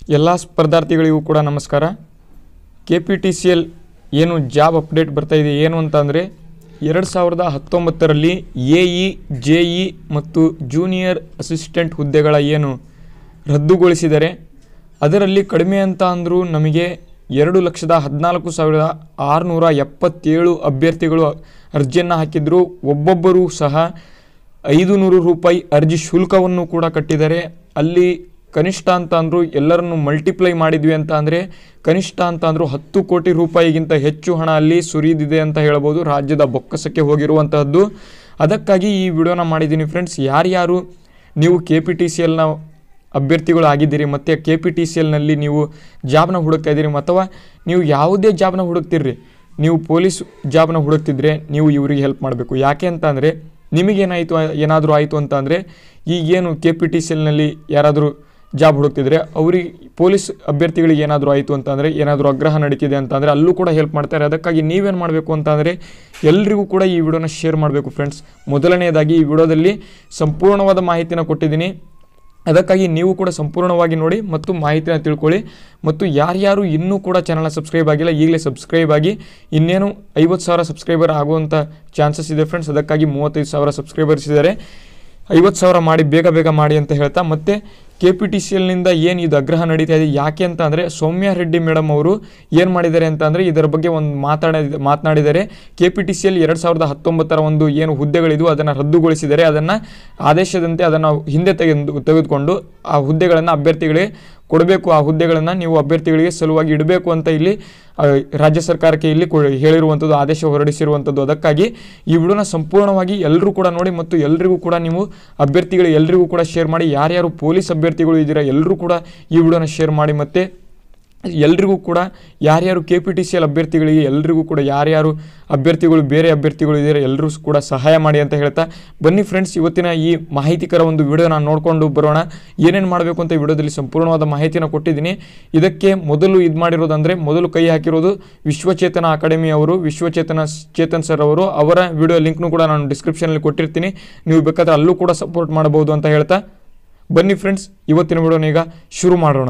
ಎಲ್ಲ ಸ್ಪರ್ಧಾರ್ಥಿಗಳಿಗೂ ಕೂಡ ನಮಸ್ಕಾರ K P T C L ಏನು ಜಾಬ್ ಅಪ್ಡೇಟ್ ಬರ್ತಾ ಇದೆ ಏನು ಅಂತ ಅಂದರೆ ಎರಡು ಸಾವಿರದ ಹತ್ತೊಂಬತ್ತರಲ್ಲಿ ಎ ಇ ಜೆ ಇ ಮತ್ತು ಜೂನಿಯರ್ ಅಸಿಸ್ಟೆಂಟ್ ಹುದ್ದೆಗಳ ಏನು ರದ್ದುಗೊಳಿಸಿದರೆ ಅದರಲ್ಲಿ ಕಡಿಮೆ ಅಂತ ಅಂದರೂ ನಮಗೆ ಎರಡು ಲಕ್ಷದ ಹದಿನಾಲ್ಕು ಸಾವಿರದ ಆರುನೂರ ಎಪ್ಪತ್ತೇಳು ಅಭ್ಯರ್ಥಿಗಳು ಅರ್ಜಿಯನ್ನು ಹಾಕಿದ್ರು ಒಬ್ಬೊಬ್ಬರೂ ಸಹ ಐದು ನೂರು ರೂಪಾಯಿ ಅರ್ಜಿ ಶುಲ್ಕವನ್ನು ಕೂಡ ಕಟ್ಟಿದ್ದಾರೆ ಅಲ್ಲಿ ಕನಿಷ್ಠ ಅಂತ ಅಂದರೂ ಎಲ್ಲರನ್ನು ಮಲ್ಟಿಪ್ಲೈ ಮಾಡಿದ್ವಿ ಅಂತ ಅಂದರೆ ಕನಿಷ್ಠ ಅಂತ ಅಂದರೂ ಹತ್ತು ಕೋಟಿ ರೂಪಾಯಿಗಿಂತ ಹೆಚ್ಚು ಹಣ ಅಲ್ಲಿ ಸುರಿದಿದೆ ಅಂತ ಹೇಳ್ಬೋದು ರಾಜ್ಯದ ಬೊಕ್ಕಸಕ್ಕೆ ಹೋಗಿರುವಂತಹದ್ದು ಅದಕ್ಕಾಗಿ ಈ ವಿಡಿಯೋನ ಮಾಡಿದ್ದೀನಿ ಫ್ರೆಂಡ್ಸ್ ಯಾರ್ಯಾರು ನೀವು ಕೆ ಪಿ ಟಿ ಸಿ ಎಲ್ನ ಅಭ್ಯರ್ಥಿಗಳು ಆಗಿದ್ದೀರಿ ಮತ್ತು ಕೆ ಪಿ ಟಿ ಸಿ ಎಲ್ನಲ್ಲಿ ನೀವು ಜಾಬ್ನ ಹುಡುಕ್ತಾ ಇದ್ದೀರಿ ಅಥವಾ ನೀವು ಯಾವುದೇ ಜಾಬ್ನ ಹುಡುಕ್ತಿರ್ರಿ ನೀವು ಪೊಲೀಸ್ ಜಾಬ್ನ ಹುಡುಕ್ತಿದ್ರೆ ನೀವು ಇವರಿಗೆ ಹೆಲ್ಪ್ ಮಾಡಬೇಕು ಯಾಕೆ ಅಂತ ಅಂದರೆ ನಿಮಗೇನಾಯಿತು ಏನಾದರೂ ಆಯಿತು ಅಂತ ಅಂದರೆ ಈಗೇನು ಕೆ ಪಿ ಟಿ ಸಿ ಎಲ್ನಲ್ಲಿ ಯಾರಾದರೂ ಜಾಬ್ ಹುಡುಕ್ತಿದ್ರೆ ಅವ್ರಿಗೆ ಪೊಲೀಸ್ ಅಭ್ಯರ್ಥಿಗಳಿಗೆ ಏನಾದರೂ ಆಯಿತು ಅಂತ ಅಂದರೆ ಏನಾದರೂ ಅಗ್ರಹ ನಡೀತಿದೆ ಅಂತ ಅಂದರೆ ಅಲ್ಲೂ ಕೂಡ ಹೆಲ್ಪ್ ಮಾಡ್ತಾರೆ ಅದಕ್ಕಾಗಿ ನೀವೇನು ಮಾಡಬೇಕು ಅಂತ ಅಂದರೆ ಎಲ್ರಿಗೂ ಕೂಡ ಈ ವಿಡಿಯೋನ ಶೇರ್ ಮಾಡಬೇಕು ಫ್ರೆಂಡ್ಸ್ ಮೊದಲನೆಯದಾಗಿ ಈ ವಿಡಿಯೋದಲ್ಲಿ ಸಂಪೂರ್ಣವಾದ ಮಾಹಿತಿನ ಕೊಟ್ಟಿದ್ದೀನಿ ಅದಕ್ಕಾಗಿ ನೀವು ಕೂಡ ಸಂಪೂರ್ಣವಾಗಿ ನೋಡಿ ಮತ್ತು ಮಾಹಿತಿನ ತಿಳ್ಕೊಳ್ಳಿ ಮತ್ತು ಯಾರ್ಯಾರು ಇನ್ನೂ ಕೂಡ ಚಾನಲ್ನ ಸಬ್ಸ್ಕ್ರೈಬ್ ಆಗಿಲ್ಲ ಈಗಲೇ ಸಬ್ಸ್ಕ್ರೈಬ್ ಆಗಿ ಇನ್ನೇನು ಐವತ್ತು ಸಾವಿರ ಸಬ್ಸ್ಕ್ರೈಬರ್ ಆಗುವಂಥ ಚಾನ್ಸಸ್ ಇದೆ ಫ್ರೆಂಡ್ಸ್ ಅದಕ್ಕಾಗಿ ಮೂವತ್ತೈದು ಸಾವಿರ ಸಬ್ಸ್ಕ್ರೈಬರ್ಸ್ ಇದ್ದಾರೆ ಐವತ್ತು ಸಾವಿರ ಮಾಡಿ ಬೇಗ ಬೇಗ ಮಾಡಿ ಅಂತ ಹೇಳ್ತಾ ಮತ್ತು ಕೆ ಪಿ ಟಿ ಸಿ ಎಲ್ನಿಂದ ಏನು ಇದು ಅಗ್ರಹ ನಡೀತಾ ಇದೆ ಯಾಕೆ ಅಂತ ಅಂದರೆ ಸೌಮ್ಯ ರೆಡ್ಡಿ ಮೇಡಮ್ ಅವರು ಏನು ಮಾಡಿದ್ದಾರೆ ಅಂತ ಅಂದರೆ ಇದರ ಬಗ್ಗೆ ಒಂದು ಮಾತಾಡ ಮಾತನಾಡಿದ್ದಾರೆ K P T C L ಎರಡು ಸಾವಿರದ ಹತ್ತೊಂಬತ್ತರ ಒಂದು ಏನು ಹುದ್ದೆಗಳಿದ್ವು ಅದನ್ನು ರದ್ದುಗೊಳಿಸಿದರೆ ಅದನ್ನು ಆದೇಶದಂತೆ ಅದನ್ನು ಹಿಂದೆ ತೆಗೆದು ತೆಗೆದುಕೊಂಡು ಆ ಹುದ್ದೆಗಳನ್ನು ಅಭ್ಯರ್ಥಿಗಳಿಗೆ ಕೊಡಬೇಕು ಆ ಹುದ್ದೆಗಳನ್ನು ನೀವು ಅಭ್ಯರ್ಥಿಗಳಿಗೆ ಸಲುವಾಗಿ ಇಡಬೇಕು ಅಂತ ಇಲ್ಲಿ ಆ, ರಾಜ್ಯ ಸರ್ಕಾರಕ್ಕೆ ಇಲ್ಲಿ ಕೊ- ಹೇಳಿರುವಂಥದ್ದು ಆದೇಶ ಹೊರಡಿಸಿರುವಂಥದ್ದು ಅದಕ್ಕಾಗಿ ಈ ವಿಡಿಯೋನ ಸಂಪೂರ್ಣವಾಗಿ ಎಲ್ಲರೂ ಕೂಡ ನೋಡಿ ಮತ್ತು ಎಲ್ರಿಗೂ ಕೂಡ ನೀವು ಅಭ್ಯರ್ಥಿಗಳು ಎಲ್ರಿಗೂ ಕೂಡ ಶೇರ್ ಮಾಡಿ ಯಾರ್ಯಾರು ಪೊಲೀಸ್ ಅಭ್ಯರ್ಥಿಗಳು ಇದ್ದೀರಾ ಎಲ್ಲರೂ ಕೂಡ ಈ ವಿಡಿಯೋನ ಶೇರ್ ಮಾಡಿ ಮತ್ತು ಎಲ್ರಿಗೂ ಕೂಡ ಯಾರ್ಯಾರು K P T C L ಅಭ್ಯರ್ಥಿಗಳಿಗೆ ಎಲ್ರಿಗೂ ಕೂಡ ಯಾರ್ಯಾರು ಅಭ್ಯರ್ಥಿಗಳು ಬೇರೆ ಅಭ್ಯರ್ಥಿಗಳು ಇದ್ದಾರೆ ಎಲ್ಲರೂ ಕೂಡ ಸಹಾಯ ಮಾಡಿ ಅಂತ ಹೇಳ್ತಾ ಬನ್ನಿ ಫ್ರೆಂಡ್ಸ್ ಇವತ್ತಿನ ಈ ಮಾಹಿತಿಕರ ಒಂದು ವಿಡಿಯೋನ ನೋಡಿಕೊಂಡು ಬರೋಣ ಏನೇನು ಮಾಡಬೇಕು ಅಂತ ಈ ವಿಡಿಯೋದಲ್ಲಿ ಸಂಪೂರ್ಣವಾದ ಮಾಹಿತಿನ ಕೊಟ್ಟಿದ್ದೀನಿ ಇದಕ್ಕೆ ಮೊದಲು ಇದು ಮಾಡಿರೋದಂದರೆ ಮೊದಲು ಕೈ ಹಾಕಿರೋದು ವಿಶ್ವಚೇತನ ಅಕಾಡೆಮಿ ಅವರು ವಿಶ್ವಚೇತನ ಸ್- ಚೇತನ್ ಸರ್ ಅವರು ಅವರ ವಿಡಿಯೋ ಲಿಂಕ್ನು ಕೂಡ ನಾನು ಡಿಸ್ಕ್ರಿಪ್ಷನಲ್ಲಿ ಕೊಟ್ಟಿರ್ತೀನಿ ನೀವು ಬೇಕಾದ್ರೆ ಅಲ್ಲೂ ಕೂಡ ಸಪೋರ್ಟ್ ಮಾಡಬಹುದು ಅಂತ ಹೇಳ್ತಾ ಬನ್ನಿ ಫ್ರೆಂಡ್ಸ್ ಇವತ್ತಿನ ವಿಡಿಯೋನ ಈಗ ಶುರು ಮಾಡೋಣ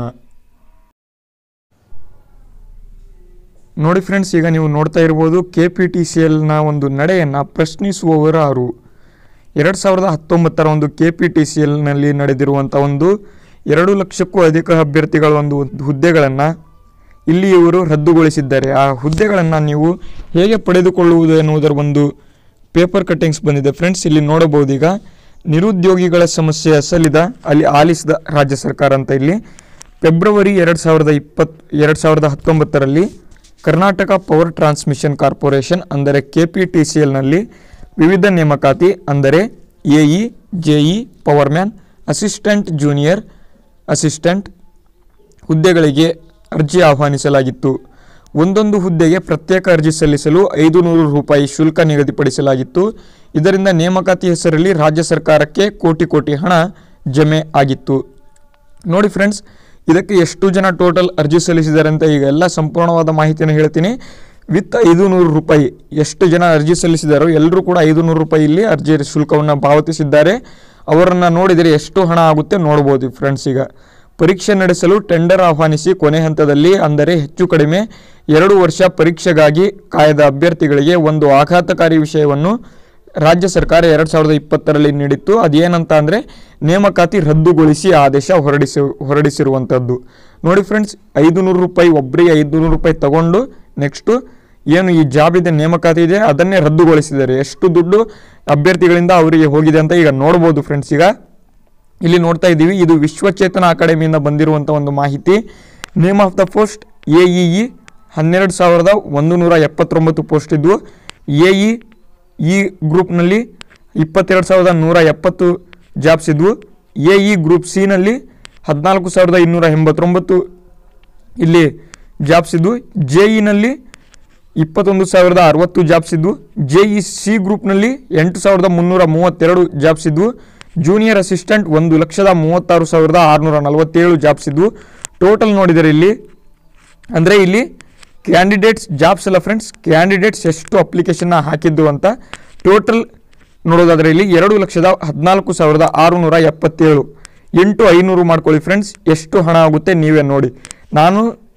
ನೋಡಿ ಫ್ರೆಂಡ್ಸ್ ಈಗ ನೀವು ನೋಡ್ತಾ ಇರ್ಬೋದು ಕೆ ಪಿ ಟಿ ಸಿ ಎಲ್ನ ಒಂದು ನಡೆಯನ್ನು ಪ್ರಶ್ನಿಸುವವರು ಯಾರು ಎರಡು ಸಾವಿರದ ಹತ್ತೊಂಬತ್ತರ ಒಂದು ಕೆ ಪಿ ಟಿ ಸಿ ಎಲ್ನಲ್ಲಿ ನಡೆದಿರುವಂಥ ಒಂದು ಎರಡು ಲಕ್ಷಕ್ಕೂ ಅಧಿಕ ಅಭ್ಯರ್ಥಿಗಳ ಒಂದು ಹುದ್ದೆಗಳನ್ನು ಇಲ್ಲಿ ಇವರು ರದ್ದುಗೊಳಿಸಿದ್ದಾರೆ ಆ ಹುದ್ದೆಗಳನ್ನು ನೀವು ಹೇಗೆ ಪಡೆದುಕೊಳ್ಳುವುದು ಎನ್ನುವುದರ ಒಂದು ಪೇಪರ್ ಕಟ್ಟಿಂಗ್ಸ್ ಬಂದಿದೆ ಫ್ರೆಂಡ್ಸ್ ಇಲ್ಲಿ ನೋಡಬಹುದು ಈಗ ನಿರುದ್ಯೋಗಿಗಳ ಸಮಸ್ಯೆ ಅಸಲಿದ ಅಲ್ಲಿ ಆಲಿಸಿದ ರಾಜ್ಯ ಸರ್ಕಾರ ಅಂತ ಇಲ್ಲಿ ಫೆಬ್ರವರಿ ಎರಡು ಸಾವಿರದ ಇಪ್ಪತ್ ಎರಡು ಸಾವಿರದ ಹತ್ತೊಂಬತ್ತರಲ್ಲಿ ಕರ್ನಾಟಕ ಪವರ್ ಟ್ರಾನ್ಸ್ಮಿಷನ್ ಕಾರ್ಪೊರೇಷನ್ ಅಂದರೆ ಕೆ ಪಿ ಟಿ ಸಿ ಎಲ್ನಲ್ಲಿ ವಿವಿಧ ನೇಮಕಾತಿ ಅಂದರೆ A E J E powerman assistant junior assistant ಹುದ್ದೆಗಳಿಗೆ ಅರ್ಜಿ ಆಹ್ವಾನಿಸಲಾಗಿತ್ತು ಒಂದೊಂದು ಹುದ್ದೆಗೆ ಪ್ರತ್ಯೇಕ ಅರ್ಜಿ ಸಲ್ಲಿಸಲು ಐದು ನೂರು ರೂಪಾಯಿ ಶುಲ್ಕ ನಿಗದಿಪಡಿಸಲಾಗಿತ್ತು ಇದರಿಂದ ನೇಮಕಾತಿ ಹೆಸರಲ್ಲಿ ರಾಜ್ಯ ಸರ್ಕಾರಕ್ಕೆ ಕೋಟಿ ಕೋಟಿ ಹಣ ಜಮೆ ಆಗಿತ್ತು ನೋಡಿ ಫ್ರೆಂಡ್ಸ್ ಇದಕ್ಕೆ ಎಷ್ಟು ಜನ ಟೋಟಲ್ ಅರ್ಜಿ ಸಲ್ಲಿಸಿದ್ದಾರೆ ಅಂತ ಈಗ ಎಲ್ಲ ಸಂಪೂರ್ಣವಾದ ಮಾಹಿತಿಯನ್ನು ಹೇಳ್ತೀನಿ ವಿತ್ ಐದು ನೂರು ರೂಪಾಯಿ ಎಷ್ಟು ಜನ ಅರ್ಜಿ ಸಲ್ಲಿಸಿದಾರೋ ಎಲ್ಲರೂ ಕೂಡ ಐದು ನೂರು ರೂಪಾಯಿ ಇಲ್ಲಿ ಅರ್ಜಿ ಶುಲ್ಕವನ್ನು ಪಾವತಿಸಿದ್ದಾರೆ ಅವರನ್ನು ನೋಡಿದರೆ ಎಷ್ಟು ಹಣ ಆಗುತ್ತೆ ನೋಡ್ಬೋದು ಫ್ರೆಂಡ್ಸ್ ಈಗ ಪರೀಕ್ಷೆ ನಡೆಸಲು ಟೆಂಡರ್ ಆಹ್ವಾನಿಸಿ ಕೊನೆ ಹಂತದಲ್ಲಿ ಅಂದರೆ ಹೆಚ್ಚು ಕಡಿಮೆ ಎರಡು ವರ್ಷ ಪರೀಕ್ಷೆಗಾಗಿ ಕಾಯ್ದ ಅಭ್ಯರ್ಥಿಗಳಿಗೆ ಒಂದು ಆಘಾತಕಾರಿ ವಿಷಯವನ್ನು ರಾಜ್ಯ ಸರ್ಕಾರ ಎರಡು ಸಾವಿರದ ಇಪ್ಪತ್ತರಲ್ಲಿ ನೀಡಿತ್ತು ಅದೇನಂತ ಅಂದರೆ ನೇಮಕಾತಿ ರದ್ದುಗೊಳಿಸಿ ಆದೇಶ ಹೊರಡಿಸಿ ಹೊರಡಿಸಿರುವಂಥದ್ದು ನೋಡಿ ಫ್ರೆಂಡ್ಸ್ ಐದು ನೂರು ರೂಪಾಯಿ ಒಬ್ಬರಿಗೆ ಐದು ನೂರು ರೂಪಾಯಿ ತಗೊಂಡು ನೆಕ್ಸ್ಟು ಏನು ಈ ಜಾಬ್ ಇದೆ ನೇಮಕಾತಿ ಇದೆ ಅದನ್ನೇ ರದ್ದುಗೊಳಿಸಿದ್ದಾರೆ ಎಷ್ಟು ದುಡ್ಡು ಅಭ್ಯರ್ಥಿಗಳಿಂದ ಅವರಿಗೆ ಹೋಗಿದೆ ಅಂತ ಈಗ ನೋಡ್ಬೋದು ಫ್ರೆಂಡ್ಸ್ ಈಗ ಇಲ್ಲಿ ನೋಡ್ತಾ ಇದ್ದೀವಿ ಇದು ವಿಶ್ವಚೇತನ ಅಕಾಡೆಮಿಯಿಂದ ಬಂದಿರುವಂಥ ಒಂದು ಮಾಹಿತಿ name of the post A E E ಹನ್ನೆರಡು ಸಾವಿರದ ಒಂದು ನೂರ ಎಪ್ಪತ್ತೊಂಬತ್ತು ಪೋಸ್ಟ್ ಇದ್ವು ಎ ಇ ಈ ಗ್ರೂಪ್ನಲ್ಲಿ ಇಪ್ಪತ್ತೆರಡು ಸಾವಿರದ ನೂರ ಎಪ್ಪತ್ತು ಜಾಬ್ಸ್ ಇದ್ವು ಎ ಇ ಗ್ರೂಪ್ ಸಿನಲ್ಲಿ ಹದಿನಾಲ್ಕು ಸಾವಿರದ ಇನ್ನೂರ ಎಂಬತ್ತೊಂಬತ್ತು ಇಲ್ಲಿ ಜಾಬ್ಸ್ ಇದ್ವು ಜೆ ಇನಲ್ಲಿ ಇಪ್ಪತ್ತೊಂದು ಸಾವಿರದ ಅರವತ್ತು ಜಾಬ್ಸ್ ಇದ್ವು ಜೆ ಇ ಸಿ ಗ್ರೂಪ್ನಲ್ಲಿ ಎಂಟು ಸಾವಿರದ ಮುನ್ನೂರ ಮೂವತ್ತೆರಡು ಜಾಬ್ಸ್ ಇದ್ವು ಜೂನಿಯರ್ ಅಸಿಸ್ಟೆಂಟ್ ಒಂದು ಲಕ್ಷದ ಮೂವತ್ತಾರು ಸಾವಿರದ ಆರುನೂರ ನಲವತ್ತೇಳು ಜಾಬ್ಸ್ ಇದ್ವು ಟೋಟಲ್ ನೋಡಿದರೆ ಇಲ್ಲಿ ಅಂದರೆ ಇಲ್ಲಿ ಕ್ಯಾಂಡಿಡೇಟ್ಸ್ ಜಾಬ್ಸ್ ಅಲ್ಲ ಫ್ರೆಂಡ್ಸ್ ಕ್ಯಾಂಡಿಡೇಟ್ಸ್ ಎಷ್ಟು ಅಪ್ಲಿಕೇಶನ್ನ ಹಾಕಿದ್ದು ಅಂತ ಟೋಟಲ್ ನೋಡೋದಾದರೆ ಇಲ್ಲಿ ಎರಡು ಲಕ್ಷದ ಹದಿನಾಲ್ಕು ಸಾವಿರದ ಆರುನೂರ ಎಪ್ಪತ್ತೇಳು ಎಂಟು ಐನೂರು ಮಾಡ್ಕೊಳ್ಳಿ ಫ್ರೆಂಡ್ಸ್ ಎಷ್ಟು ಹಣ ಆಗುತ್ತೆ ನೀವೇ ನೋಡಿ ನಾನು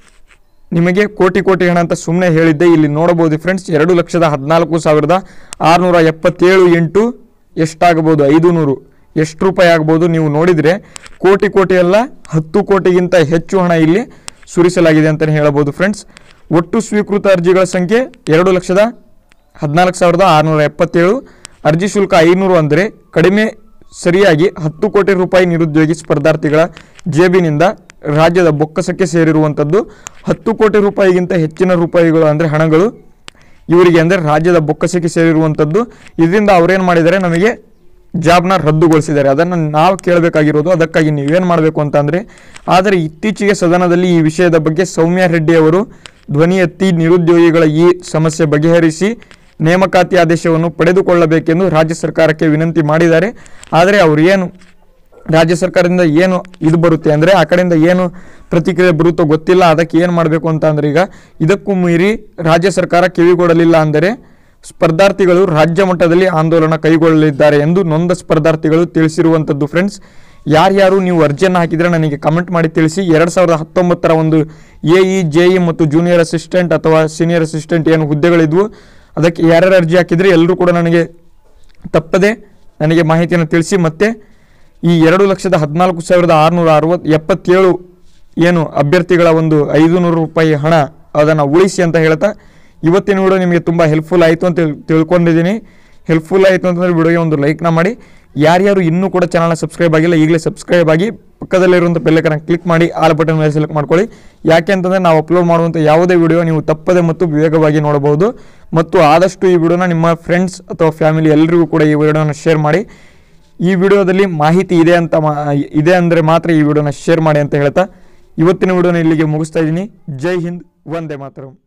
ನಿಮಗೆ ಕೋಟಿ ಕೋಟಿ ಹಣ ಅಂತ ಸುಮ್ಮನೆ ಹೇಳಿದ್ದೆ ಇಲ್ಲಿ ನೋಡಬಹುದು ಫ್ರೆಂಡ್ಸ್ ಎರಡು ಲಕ್ಷದ ಹದಿನಾಲ್ಕು ಸಾವಿರದ ಆರುನೂರ ಎಪ್ಪತ್ತೇಳು ಎಂಟು ಎಷ್ಟಾಗಬಹುದು ಐದು ನೂರು ಎಷ್ಟು ರೂಪಾಯಿ ಆಗ್ಬೋದು ನೀವು ನೋಡಿದರೆ ಕೋಟಿ ಕೋಟಿ ಅಲ್ಲ ಹತ್ತು ಕೋಟಿಗಿಂತ ಹೆಚ್ಚು ಹಣ ಇಲ್ಲಿ ಸುರಿಸಲಾಗಿದೆ ಅಂತಲೇ ಹೇಳಬಹುದು ಫ್ರೆಂಡ್ಸ್ ಒಟ್ಟು ಸ್ವೀಕೃತ ಅರ್ಜಿಗಳ ಸಂಖ್ಯೆ ಎರಡು ಲಕ್ಷದ ಹದಿನಾಲ್ಕು ಸಾವಿರದ ಆರುನೂರ ಎಪ್ಪತ್ತೇಳು ಅರ್ಜಿ ಶುಲ್ಕ ಐನೂರು ಅಂದರೆ ಕಡಿಮೆ ಸರಿಯಾಗಿ ಹತ್ತು ಕೋಟಿ ರೂಪಾಯಿ ನಿರುದ್ಯೋಗಿ ಸ್ಪರ್ಧಾರ್ಥಿಗಳ ಜೇಬಿನಿಂದ ರಾಜ್ಯದ ಬೊಕ್ಕಸಕ್ಕೆ ಸೇರಿರುವಂಥದ್ದು ಹತ್ತು ಕೋಟಿ ರೂಪಾಯಿಗಿಂತ ಹೆಚ್ಚಿನ ರೂಪಾಯಿಗಳು ಅಂದರೆ ಹಣಗಳು ಇವರಿಗೆ ಅಂದರೆ ರಾಜ್ಯದ ಬೊಕ್ಕಸಕ್ಕೆ ಸೇರಿರುವಂಥದ್ದು ಇದರಿಂದ ಅವರೇನು ಮಾಡಿದ್ದಾರೆ ನಮಗೆ ಜಾಬ್ನ ರದ್ದುಗೊಳಿಸಿದ್ದಾರೆ ಅದನ್ನು ನಾವು ಕೇಳಬೇಕಾಗಿರೋದು ಅದಕ್ಕಾಗಿ ನೀವೇನು ಮಾಡಬೇಕು ಅಂತಂದರೆ ಆದರೆ ಇತ್ತೀಚೆಗೆ ಸದನದಲ್ಲಿ ಈ ವಿಷಯದ ಬಗ್ಗೆ ಸೌಮ್ಯ ರೆಡ್ಡಿ ಅವರು ಧ್ವನಿ ಎತ್ತಿ ನಿರುದ್ಯೋಗಿಗಳ ಈ ಸಮಸ್ಯೆ ಬಗೆಹರಿಸಿ ನೇಮಕಾತಿ ಆದೇಶವನ್ನು ಪಡೆದುಕೊಳ್ಳಬೇಕೆಂದು ರಾಜ್ಯ ಸರ್ಕಾರಕ್ಕೆ ವಿನಂತಿ ಮಾಡಿದ್ದಾರೆ ಆದರೆ ಅವರು ಏನು ರಾಜ್ಯ ಸರ್ಕಾರದಿಂದ ಏನು ಇದು ಬರುತ್ತೆ ಅಂದರೆ ಆ ಕಡೆಯಿಂದ ಏನು ಪ್ರತಿಕ್ರಿಯೆ ಬರುತ್ತೋ ಗೊತ್ತಿಲ್ಲ ಅದಕ್ಕೆ ಏನು ಮಾಡಬೇಕು ಅಂತ ಅಂದ್ರೆ ಈಗ ಇದಕ್ಕೂ ಮೀರಿ ರಾಜ್ಯ ಸರ್ಕಾರ ಕಿವಿಗೊಡಲಿಲ್ಲ ಅಂದರೆ ಸ್ಪರ್ಧಾರ್ಥಿಗಳು ರಾಜ್ಯ ಮಟ್ಟದಲ್ಲಿ ಆಂದೋಲನ ಕೈಗೊಳ್ಳಲಿದ್ದಾರೆ ಎಂದು ನೊಂದ ಸ್ಪರ್ಧಾರ್ಥಿಗಳು ತಿಳಿಸಿರುವಂಥದ್ದು ಫ್ರೆಂಡ್ಸ್ ಯಾರ್ಯಾರು ನೀವು ಅರ್ಜಿಯನ್ನು ಹಾಕಿದರೆ ನನಗೆ ಕಮೆಂಟ್ ಮಾಡಿ ತಿಳಿಸಿ ಎರಡು ಸಾವಿರದ ಹತ್ತೊಂಬತ್ತರ ಒಂದು ಎ ಇ ಜೆ ಇ ಮತ್ತು ಜೂನಿಯರ್ ಅಸಿಸ್ಟೆಂಟ್ ಅಥವಾ ಸೀನಿಯರ್ ಅಸಿಸ್ಟೆಂಟ್ ಏನು ಹುದ್ದೆಗಳಿದ್ವು ಅದಕ್ಕೆ ಯಾರ್ಯಾರು ಅರ್ಜಿ ಹಾಕಿದರೆ ಎಲ್ಲರೂ ಕೂಡ ನನಗೆ ತಪ್ಪದೆ ನನಗೆ ಮಾಹಿತಿಯನ್ನು ತಿಳಿಸಿ ಮತ್ತು ಈ ಎರಡು ಲಕ್ಷದ ಹದಿನಾಲ್ಕು ಸಾವಿರದ ಆರುನೂರ ಅರವತ್ತು ಎಪ್ಪತ್ತೇಳು ಏನು ಅಭ್ಯರ್ಥಿಗಳ ಒಂದು ಐದು ನೂರು ರೂಪಾಯಿ ಹಣ ಅದನ್ನು ಉಳಿಸಿ ಅಂತ ಹೇಳ್ತಾ ಇವತ್ತಿನ ವಿಡಿಯೋ ನಿಮಗೆ ತುಂಬ ಹೆಲ್ಪ್ಫುಲ್ ಆಯಿತು ಅಂತ ತಿಳ್- ತಿಳ್ಕೊಂಡಿದ್ದೀನಿ ಹೆಲ್ಪ್ಫುಲ್ ಆಯಿತು ಅಂತಂದರೆ ವಿಡಿಯೋಗೆ ಒಂದು ಲೈಕ್ನ ಮಾಡಿ ಯಾರ್ಯಾರು ಇನ್ನೂ ಕೂಡ ಚಾನಲ್ನ ಸಬ್ಸ್ಕ್ರೈಬ್ ಆಗಿಲ್ಲ ಈಗಲೇ ಸಬ್ಸ್ಕ್ರೈಬ್ ಆಗಿ ಪಕ್ಕದಲ್ಲಿರುವಂಥ ಬೆಲ್ಲೈಕನ್ನ ಕ್ಲಿಕ್ ಮಾಡಿ ಆಲ್ ಬಟನ್ ಮೇಲೆ ಸೆಲೆಕ್ಟ್ ಮಾಡ್ಕೊಳ್ಳಿ ಯಾಕೆ ಅಂತಂದರೆ ನಾವು ಅಪ್ಲೋಡ್ ಮಾಡುವಂಥ ಯಾವುದೇ ವಿಡಿಯೋ ನೀವು ತಪ್ಪದೆ ಮತ್ತು ವೇಗವಾಗಿ ನೋಡಬಹುದು ಮತ್ತು ಆದಷ್ಟು ಈ ವಿಡಿಯೋನ ನಿಮ್ಮ ಫ್ರೆಂಡ್ಸ್ ಅಥವಾ ಫ್ಯಾಮಿಲಿ ಎಲ್ಲರಿಗೂ ಕೂಡ ಈ ವಿಡಿಯೋನ ಶೇರ್ ಮಾಡಿ ಈ ವಿಡಿಯೋದಲ್ಲಿ ಮಾಹಿತಿ ಇದೆ ಅಂತ ಮಾ- ಇದೆ ಅಂದರೆ ಮಾತ್ರ ಈ ವಿಡಿಯೋನ ಶೇರ್ ಮಾಡಿ ಅಂತ ಹೇಳ್ತಾ ಇವತ್ತಿನ ವಿಡಿಯೋನ ಇಲ್ಲಿಗೆ ಮುಗಿಸ್ತಾ ಇದ್ದೀನಿ ಜೈ ಹಿಂದ್ ವಂದೇ ಮಾತರಂ